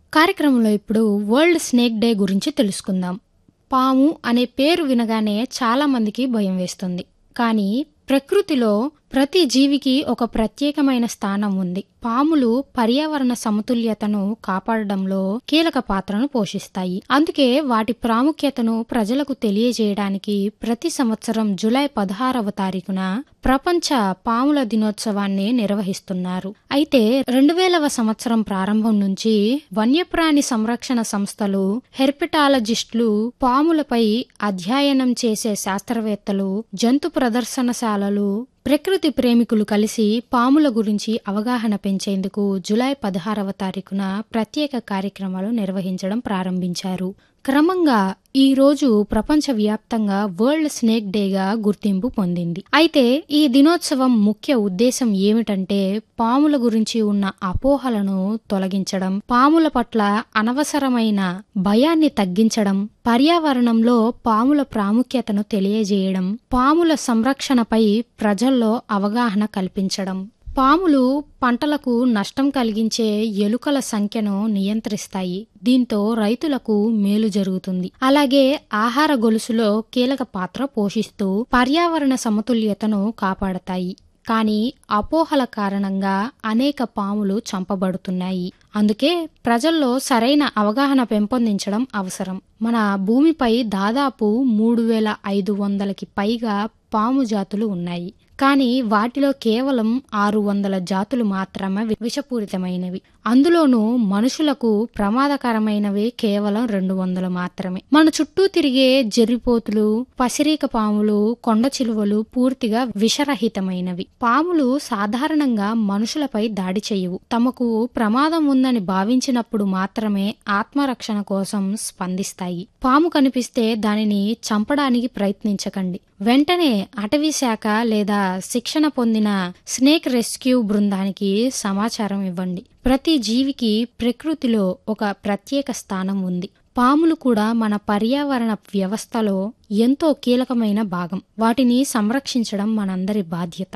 కార్యక్రమంలో ఇప్పుడు world snake day గురించి తెలుసుకుందాం పాము అనే పేరు వినగానే చాలా మందికి భయం వేస్తుంది కానీ ప్రకృతిలో ప్రతి జీవికి ఒక ప్రత్యేకమైన స్థానం ఉంది పాములు పర్యావరణ సమతుల్యతను కాపాడడంలో కీలక పాత్రను పోషిస్తాయి అందుకే వాటి ప్రాముఖ్యతను ప్రజలకు తెలియజేయడానికి ప్రతి సంవత్సరం జులై పదహారవ తారీఖున ప్రపంచ పాముల దినోత్సవాన్ని నిర్వహిస్తున్నారు అయితే రెండు వేలవ సంవత్సరం ప్రారంభం నుంచి వన్యప్రాణి సంరక్షణ సంస్థలు హెర్పిటాలజిస్టులు పాములపై అధ్యయనం చేసే శాస్త్రవేత్తలు జంతు ప్రదర్శనశాలలు ప్రకృతి ప్రేమికులు కలిసి పాముల గురించి అవగాహన పెంచేందుకు జులై పదహారవ తారీఖున ప్రత్యేక కార్యక్రమాలు నిర్వహించడం ప్రారంభించారు క్రమంగా ఈ రోజు ప్రపంచవ్యాప్తంగా వరల్డ్ స్నేక్ డేగా గుర్తింపు పొందింది అయితే ఈ దినోత్సవం ముఖ్య ఉద్దేశం ఏమిటంటే పాముల గురించి ఉన్న అపోహలను తొలగించడం పాముల పట్ల అనవసరమైన భయాన్ని తగ్గించడం పర్యావరణంలో పాముల ప్రాముఖ్యతను తెలియజేయడం పాముల సంరక్షణపై ప్రజల్లో అవగాహన కల్పించడం పాములు పంటలకు నష్టం కలిగించే ఎలుకల సంఖ్యను నియంత్రిస్తాయి దీంతో రైతులకు మేలు జరుగుతుంది అలాగే ఆహార గొలుసులో కీలక పాత్ర పోషిస్తూ పర్యావరణ సమతుల్యతను కాపాడతాయి కానీ అపోహల కారణంగా అనేక పాములు చంపబడుతున్నాయి అందుకే ప్రజల్లో సరైన అవగాహన పెంపొందించడం అవసరం మన భూమిపై దాదాపు మూడు వేల ఐదు వందలకి పైగా పాము జాతులు ఉన్నాయి కానీ వాటిలో కేవలం ఆరు వందల జాతులు మాత్రమే విషపూరితమైనవి అందులోనూ మనుషులకు ప్రమాదకరమైనవి కేవలం రెండు వందలు మాత్రమే మన చుట్టూ తిరిగే జర్రిపోతులు పసిరీక పాములు కొండ చిలువలు పూర్తిగా విషరహితమైనవి పాములు సాధారణంగా మనుషులపై దాడి చేయవు తమకు ప్రమాదం ఉందని భావించినప్పుడు మాత్రమే ఆత్మరక్షణ కోసం స్పందిస్తాయి పాము కనిపిస్తే దానిని చంపడానికి ప్రయత్నించకండి వెంటనే అటవీ శాఖ లేదా శిక్షణ పొందిన స్నేక్ రెస్క్యూ బృందానికి సమాచారం ఇవ్వండి ప్రతి జీవికి ప్రకృతిలో ఒక ప్రత్యేక స్థానం ఉంది పాములు కూడా మన పర్యావరణ వ్యవస్థలో ఎంతో కీలకమైన భాగం వాటిని సంరక్షించడం మనందరి బాధ్యత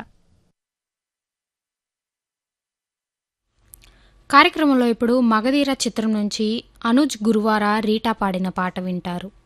కార్యక్రమంలో ఇప్పుడు మగధీర చిత్రం నుంచి అనుజ్ గురువార రీటా పాడిన పాట వింటారు